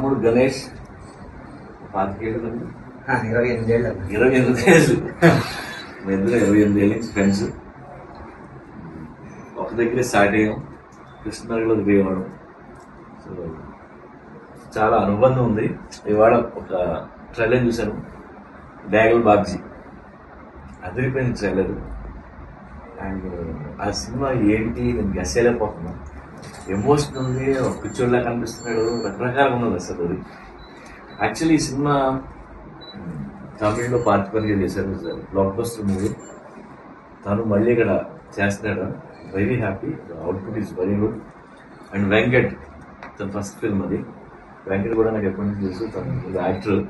తమ్ముడు గణేష్ పాతికేళ్ళు కదా? ఆ, ఇరవై ఎనిమిదేళ్ళు అన్న. ఇరవై ఎనిమిది ఏళ్ళు మీ ఇద్దరు ఇరవై ఎనిమిది ఏళ్ళ నుంచి ఫ్రెండ్స్ ఒక దగ్గరే స్టార్ట్ అయ్యాం కృష్ణనగర్లో దిగేవాడు సో చాలా అనుబంధం ఉంది ఇవాళ ఒక ట్రైలర్ చూశాను డాగల్ బాబ్జీ అదిరిపోయిన ట్రైలర్ అండ్ ఆ సినిమా ఏంటి నేను గెస్ చేయలేకపోతున్నా ఎమోషన్ ఉంది ఒక పిచ్చోడ్లా కనిపిస్తున్నాడు రకరకాలుగా ఉన్నది అసలు అది యాక్చువల్లీ ఈ సినిమా మ్, తమిళ్లో పార్టిపర్గా చేశారు బ్లాక్ బస్టర్ మూవీ తను మళ్ళీ ఇక్కడ చేస్తున్నాడు very happy output is very good and Venkat తన ఫస్ట్ ఫిల్మ్ అది వెంకట్ కూడా నాకు ఎప్పటి నుంచి తెలుసు తను యాక్టర్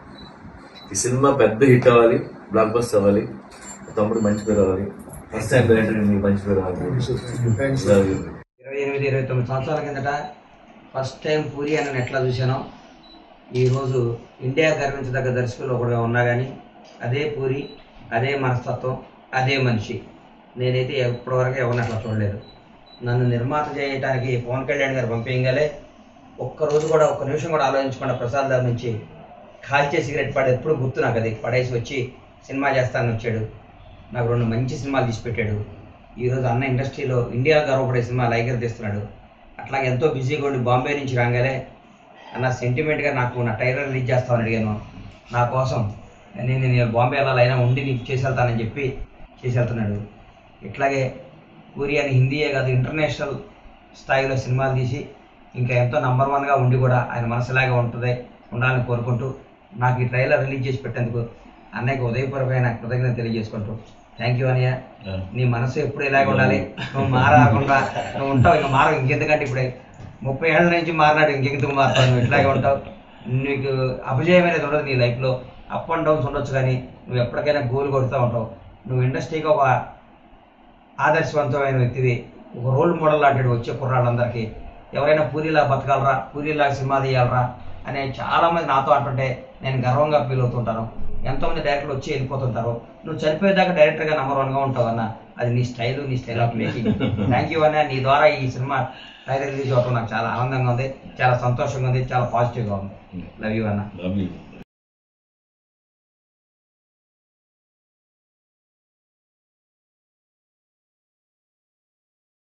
ఈ సినిమా పెద్ద హిట్ అవ్వాలి బ్లాక్ బస్టర్ అవ్వాలి తమ్ముడు మంచి పేరు అవ్వాలి ఫస్ట్ టైం డైరెక్టర్ నీకు మంచి పేరు అవ్వాలి Love you. ఇరవై ఎనిమిది ఇరవై తొమ్మిది సంవత్సరాల కిందట ఫస్ట్ టైం పూరి అని నేను ఎట్లా చూశానో ఈరోజు ఇండియా గర్వించదగ్గ దర్శకులు ఒకడుగా ఉన్నా కానీ అదే పూరి అదే మనస్తత్వం అదే మనిషి నేనైతే ఇప్పటివరకు ఎవరిని అట్లా చూడలేదు నన్ను నిర్మాత చేయడానికి పవన్ కళ్యాణ్ గారు పంపించగలే ఒక్కరోజు కూడా ఒక్క నిమిషం కూడా ఆలోచించకుండా ప్రసాద్ దాని నుంచి కాల్చే సిగరెట్ పడి ఎప్పుడు గుర్తు నాకు అది పడేసి వచ్చి సినిమా చేస్తానని వచ్చాడు నాకు రెండు మంచి సినిమాలు తీసి పెట్టాడు ఈరోజు అన్న ఇండస్ట్రీలో ఇండియా గర్వపడే సినిమా లైగర్ తీస్తున్నాడు అట్లాగే ఎంతో బిజీగా ఉండి బాంబే నుంచి రాగానే అన్న సెంటిమెంట్గా నాకు నా టైలర్ రిలీజ్ చేస్తామని అడిగాను నా కోసం నేను నేను బాంబే వెళ్ళాలైనా ఉండి నీకు చేసి వెళ్తానని చెప్పి చేసి వెళ్తున్నాడు ఇట్లాగే పూరి అని హిందీయే కాదు ఇంటర్నేషనల్ స్థాయిలో సినిమాలు తీసి ఇంకా ఎంతో నంబర్ వన్గా ఉండి కూడా ఆయన మనసులాగా ఉంటుంది ఉండాలని కోరుకుంటూ నాకు ఈ ట్రైలర్ రిలీజ్ చేసి పెట్టేందుకు అన్నయ్యకి ఉదయపూర్వకమైన కృతజ్ఞత తెలియజేసుకుంటూ థ్యాంక్ యూ అన్నయ్య నీ మనసు ఎప్పుడు ఇలాగ ఉండాలి నువ్వు మారకుండా నువ్వు ఉంటావు ఇంకా మారవు ఇంకెందుకంటే ఇప్పుడే ముప్పై ఏళ్ళ నుంచి మారినాడు ఇంకెందుకు మారుతావు నువ్వు ఇట్లాగే ఉంటావు నీకు అపజయం అనేది ఉండదు నీ లైఫ్లో అప్ అండ్ డౌన్స్ ఉండొచ్చు కానీ నువ్వు ఎప్పటికైనా గోల్ కొడుతూ ఉంటావు నువ్వు ఇండస్ట్రీకి ఒక ఆదర్శవంతమైన వ్యక్తివి ఒక రోల్ మోడల్ లాంటి వచ్చే కుర్రాళ్ళందరికీ ఎవరైనా పూరిలా బతకాలరా పూరిలా సినిమా తీయాలరా అనే చాలామంది నాతో అంటుంటే నేను గర్వంగా ఫీల్ అవుతుంటాను ఎంతోమంది డైరెక్టర్లు వచ్చి వెళ్ళిపోతుంటారు నువ్వు చనిపోయేదాకా డైరెక్టర్గా నెంబర్ వన్గా ఉంటావు అన్న అది నీ స్టైల్ నీ style of making thank you అన్న నీ ద్వారా ఈ సినిమా టైలర్ రిలీజ్ అవ్వడం నాకు చాలా ఆనందంగా ఉంది చాలా సంతోషంగా ఉంది చాలా పాజిటివ్గా ఉంది లవ్ యూ అన్న Love you.